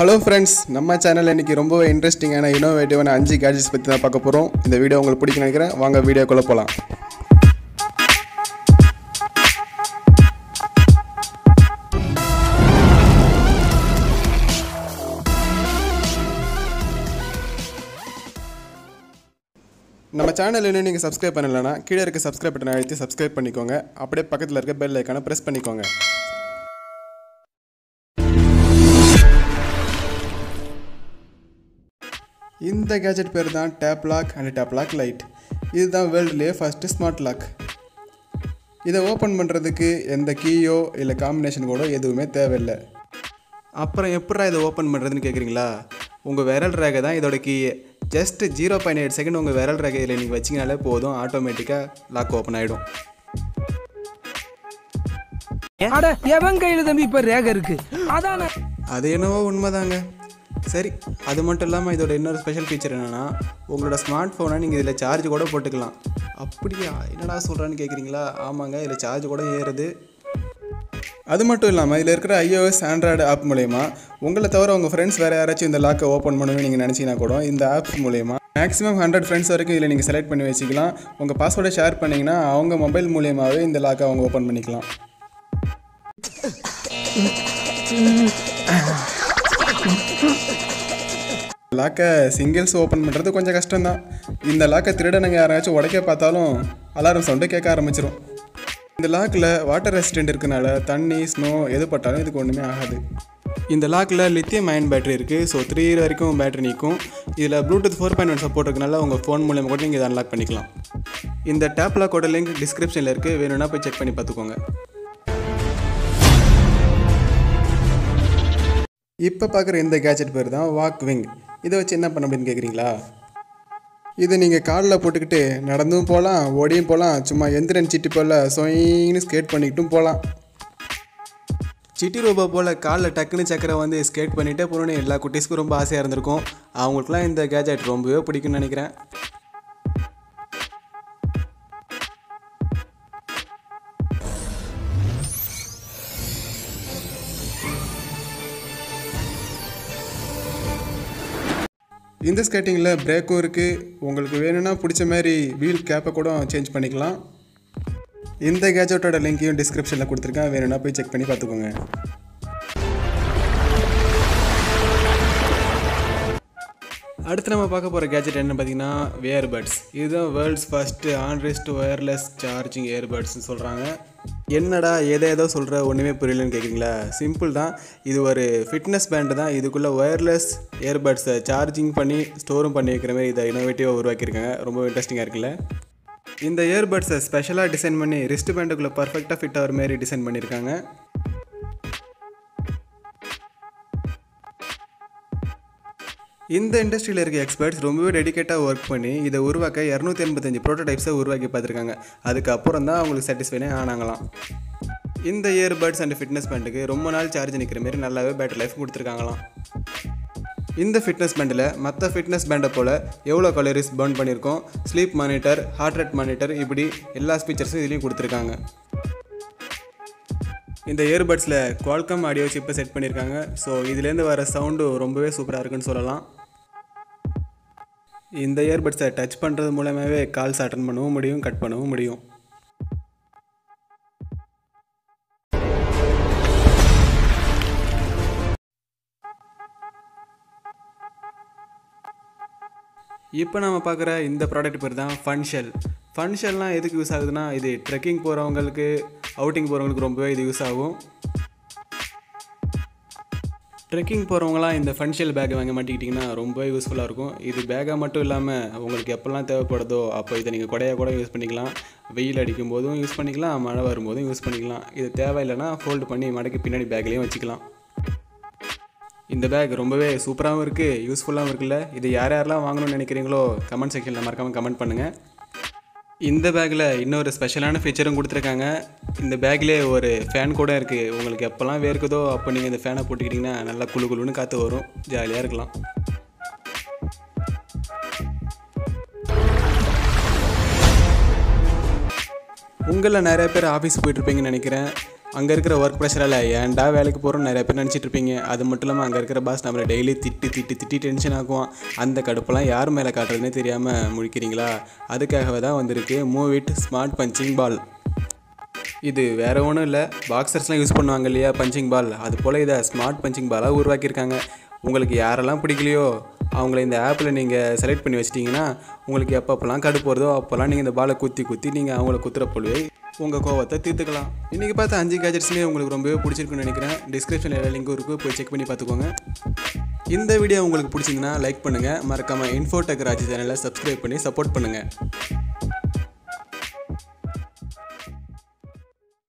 hello friends நம்ம channel இன்னைக்கு ரொம்பவே இன்ட்ரெஸ்டிங்கான இனோவேட்டிவான அஞ்சு கேஜெட்ஸ் பற்றி தான் பார்க்க போகிறோம் இந்த வீடியோ உங்களுக்கு பிடிக்கும் நினைக்கிறேன் வாங்க வீடியோக்குள்ளே போகலாம் நம்ம சேனல் இன்னும் நீங்கள் சப்ஸ்கிரைப் பண்ணலைன்னா கீழே இருக்க சப்ஸ்கிரைப் பட்டனை அழுத்தி சப்ஸ்கிரைப் பண்ணிக்கோங்க அப்படியே பக்கத்தில் இருக்க பெல் ஐக்கானை ப்ரெஸ் பண்ணிக்கோங்க இந்த கேஜெட் பேர் தான் tap lock and tap lock light இதுதான் வேர்ல்டுலேயே ஃபஸ்ட்டு ஸ்மார்ட் லாக் இதை ஓப்பன் பண்ணுறதுக்கு எந்த கீயோ இல்லை காம்பினேஷன் கோடோ எதுவுமே தேவையில்லை அப்புறம் எப்படா இதை ஓப்பன் பண்ணுறதுன்னு கேட்குறீங்களா உங்கள் விரல் ரேகை தான் இதோட கீயே just zero point eight second உங்கள் விரல் ரேகையில் நீங்கள் வச்சிங்கனாலே போதும் ஆட்டோமேட்டிக்காக லாக் ஓப்பன் ஆகிடும் அட எவன் கையில தம்பி இப்ப ரேக இருக்கு அதான அது என்னவோ உண்மைதாங்க சரி அது மட்டும் இல்லாமல் இதோட இன்னொரு ஸ்பெஷல் ஃபீச்சர் என்னென்னா உங்களோட ஸ்மார்ட் ஃபோனை நீங்கள் இதில் சார்ஜ் கூட போட்டுக்கலாம் அப்படியா என்னடா சொல்கிறான்னு கேட்குறீங்களா ஆமாங்க இதில் சார்ஜ் கூட ஏறுது அது மட்டும் இல்லாமல் இதில் இருக்கிற ஐஓஎஸ் ஆண்ட்ராய்டு ஆப் மூலயமா உங்களை தவிர உங்கள் ஃப்ரெண்ட்ஸ் வேறு யாராச்சும் இந்த லாக்கை ஓப்பன் பண்ணணும்னு நீங்கள் நினச்சிங்கன்னா கூட இந்த ஆப்ஸ் மூலயமா மேக்ஸிமம் ஹண்ட்ரட் ஃப்ரெண்ட்ஸ் வரைக்கும் இதில் நீங்கள் செலக்ட் பண்ணி வச்சுக்கலாம் உங்கள் பாஸ்வேர்டை ஷேர் பண்ணிங்கன்னா அவங்க மொபைல் மூலியமாகவே இந்த லாக்கை அவங்க ஓப்பன் பண்ணிக்கலாம் லாக்கை சிங்கிள்ஸ் ஓப்பன் பண்ணுறது கொஞ்சம் கஷ்டம்தான் இந்த லாக்கை திருடனுங்க யாராச்சும் உடைக்க பார்த்தாலும் அலாரம் சவுண்டு கேட்க ஆரம்பிச்சிரும் இந்த லாக்கில் வாட்டர் ரெசிஸ்டன்ட் இருக்கனால தண்ணி ஸ்னோ எது பட்டாலும் இதுக்கு ஒன்றுமே ஆகாது இந்த லாக்கில் லித்தியம் அயன் பேட்டரி இருக்குது ஸோ த்ரீ இயர் வரைக்கும் பேட்டரி நிற்கும் இதில் Bluetooth four point one support இருக்கனால உங்கள் ஃபோன் மூலியமாக கூட நீங்கள் இதை அன்லாக் பண்ணிக்கலாம் இந்த டேப் லாக்கோட லிங்க் டிஸ்கிரிப்ஷனில் இருக்குது வேணும்னா போய் செக் பண்ணி பார்த்துக்கோங்க இப்போ பார்க்குற இந்த கேஜெட் பேர் தான் வாக் விங் இதை வச்சு என்ன பண்ண அப்படின்னு கேட்குறீங்களா இதை நீங்கள் காலில் போட்டுக்கிட்டு நடந்தும் போகலாம் ஓடியும் போகலாம் சும்மா எந்திரன் சிட்டி போல் சொயின்னு ஸ்கேட் பண்ணிக்கிட்டும் போகலாம் சிட்டி ரோபோ போல் காலில் டக்குன்னு சக்கரை வந்து ஸ்கேட் பண்ணிகிட்டே போகணுன்னு எல்லா குட்டீஸ்க்கும் ரொம்ப ஆசையாக இருந்திருக்கும் அவங்களுக்குலாம் இந்த கேஜெட் ரொம்பவே பிடிக்கும்னு நினைக்கிறேன் இந்த ஸ்கேட்டிங்கில் பிரேக்கும் இருக்குது உங்களுக்கு வேணும்னா பிடிச்ச மாதிரி வீல் கேப்பை கூட சேஞ்ச் பண்ணிக்கலாம் இந்த கேஜெட்டோட லிங்க்கையும் டிஸ்கிரிப்ஷனில் கொடுத்துருக்கேன் வேணும்னா போய் செக் பண்ணி பார்த்துக்கோங்க அடுத்து நம்ம பார்க்க போகிற கேஜெட் என்ன பார்த்தீங்கன்னா இயர்பட்ஸ் இதுதான் வேர்ல்ட்ஸ் ஃபஸ்ட்டு ஆன்ரெஸ்ட் ஒயர்லெஸ் சார்ஜிங் இயர்பட்ஸ்னு சொல்கிறாங்க என்னடா ஏதோ ஏதோ சொல்கிற ஒன்றுமே புரியலன்னு கேட்குறீங்களா சிம்பிள் தான் இது ஒரு ஃபிட்னஸ் பேண்டு தான் இதுக்குள்ளே ஒயர்லெஸ் இயர்பட்ஸை சார்ஜிங் பண்ணி ஸ்டோரும் பண்ணி வைக்கிற மாதிரி இதை இனோவேட்டிவாக உருவாக்கியிருக்காங்க ரொம்ப இன்ட்ரெஸ்டிங்காக இருக்குல்ல இந்த இயர்பட்ஸை ஸ்பெஷலாக டிசைன் பண்ணி ரிஸ்ட் பேண்டுக்குள்ளே பர்ஃபெக்டாக ஃபிட் ஆகிற மாதிரி டிசைன் பண்ணியிருக்காங்க இந்த இண்டஸ்ட்ரியில் இருக்க எக்ஸ்பர்ட்ஸ் ரொம்பவே டெடிக்கேட்டாக ஒர்க் பண்ணி இதை உருவாக்க இரநூத்தி எண்பத்தஞ்சு ப்ரோட்டோடைப்ஸை உருவாக்கி பார்த்துருக்காங்க அதுக்கப்புறம் தான் அவங்களுக்கு சாட்டிஸ்ஃபைனே ஆனாங்களாம் இந்த இயர்பட்ஸ் அண்ட் ஃபிட்னஸ் பேண்டுக்கு ரொம்ப நாள் சார்ஜ் நிற்கிற மாதிரி நல்லாவே பேட்டரி லைஃப் கொடுத்துருக்காங்களாம் இந்த ஃபிட்னஸ் பேண்டில் மற்ற ஃபிட்னஸ் பேண்டை போல் எவ்வளோ கலோரிஸ் பர்ன் பண்ணியிருக்கோம் sleep monitor heart rate monitor இப்படி எல்லா ஸ்பீச்சர்ஸும் இதுலேயும் கொடுத்துருக்காங்க இந்த இயர்பட்ஸில் குவால்கம் ஆடியோ சிப்பை செட் பண்ணியிருக்காங்க ஸோ இதுலேருந்து வர சவுண்டு ரொம்பவே சூப்பராக இருக்குன்னு சொல்லலாம் இந்த இயர்பட்ஸை டச் பண்ணுறது மூலமாகவே கால்ஸ் அட்டன் பண்ணவும் முடியும் கட் பண்ணவும் முடியும் இப்போ நம்ம பார்க்குற இந்த ப்ராடக்ட் பேர் தான் ஃபன்ஷெல் ஃபன்ஷெல்லாம் எதுக்கு யூஸ் ஆகுதுன்னா இது ட்ரெக்கிங் போகிறவங்களுக்கு அவுட்டிங் போகிறவங்களுக்கு ரொம்பவே இது யூஸ் ஆகும் ட்ரெக்கிங் போகிறவங்களாம் இந்த ஃபன்ஷியல் பேக் வாங்க மாட்டிக்கிட்டிங்கன்னா ரொம்ப யூஸ்ஃபுல்லாக இருக்கும் இது பேக்காக மட்டும் இல்லாமல் உங்களுக்கு எப்போல்லாம் தேவைப்படுதோ அப்போ இதை நீங்கள் கொடையாக கூட யூஸ் பண்ணிக்கலாம் வெயில் அடிக்கும் போதும் யூஸ் பண்ணிக்கலாம் மழை வரும்போதும் யூஸ் பண்ணிக்கலாம் இது தேவையில்லைன்னா ஃபோல்டு பண்ணி மடக்கி பின்னாடி பேக்லேயும் வச்சுக்கலாம் இந்த பேக் ரொம்பவே சூப்பராகவும் இருக்குது யூஸ்ஃபுல்லாகவும் இருக்குல்ல இது யார் யாரெல்லாம் வாங்கணும்னு நினைக்கிறீங்களோ கமெண்ட் செக்ஷனில் மறக்காமல் கமெண்ட் பண்ணுங்கள் இந்த பேக்கில் இன்னொரு ஸ்பெஷலான ஃபீச்சரும் கொடுத்துருக்காங்க இந்த பேக்லேயே ஒரு ஃபேன் கூட இருக்குது உங்களுக்கு எப்போல்லாம் வேர்க்குதோ அப்போ நீங்கள் இந்த ஃபேனை போட்டுக்கிட்டிங்கன்னா நல்லா குளு குளுன்னு காற்று வரும் ஜாலியாக இருக்கலாம் உங்களில் நிறைய பேர் ஆஃபீஸ் போயிட்டுருப்பீங்கன்னு நினைக்கிறேன் அங்கே இருக்கிற ஒர்க் ப்ரெஷரால் ஏன்டா வேலைக்கு போகிறோம் நிறைய பேர் நினச்சிட்டு இருப்பீங்க அது மட்டும் இல்லாமல் அங்கே இருக்கிற பாஸ் நம்மளை டெய்லி திட்டு திட்டு திட்டி டென்ஷன் ஆக்குவான் அந்த கடுப்பெல்லாம் யார் மேலே காட்டுறதுனே தெரியாமல் முழிக்கிறீங்களா அதுக்காகவே தான் வந்திருக்கு move it smart punching ball இது வேற ஒன்றும் இல்லை பாக்ஸர்ஸ்லாம் யூஸ் பண்ணுவாங்க இல்லையா பஞ்சிங் பால் அது போல் இதை ஸ்மார்ட் பஞ்சிங் பாலாக உருவாக்கியிருக்காங்க உங்களுக்கு யாரெல்லாம் பிடிக்கலையோ அவங்கள இந்த ஆப்பில் நீங்கள் செலக்ட் பண்ணி வச்சிட்டிங்கன்னா உங்களுக்கு எப்பப்போலாம் கடுப்பு வருதோ அப்போல்லாம் நீங்கள் இந்த பாலை குத்தி குத்தி நீங்கள் அவங்கள குத்துற பொழுது உங்கள் கோவத்தை தீர்த்துக்கலாம் இன்றைக்கி பார்த்த அஞ்சு கேஜெட்ஸ்லேயே உங்களுக்கு ரொம்பவே பிடிச்சிருக்குன்னு நினைக்கிறேன் டிஸ்கிரிப்ஷனில் எல்லா லிங்க்கும் இருக்குது போய் செக் பண்ணி பார்த்துக்கோங்க இந்த வீடியோ உங்களுக்கு பிடிச்சிங்கன்னா லைக் பண்ணுங்கள் மறக்காமல் இன்ஃபோடெக் ராஜி சேனலை சப்ஸ்கிரைப் பண்ணி சப்போர்ட் பண்ணுங்கள்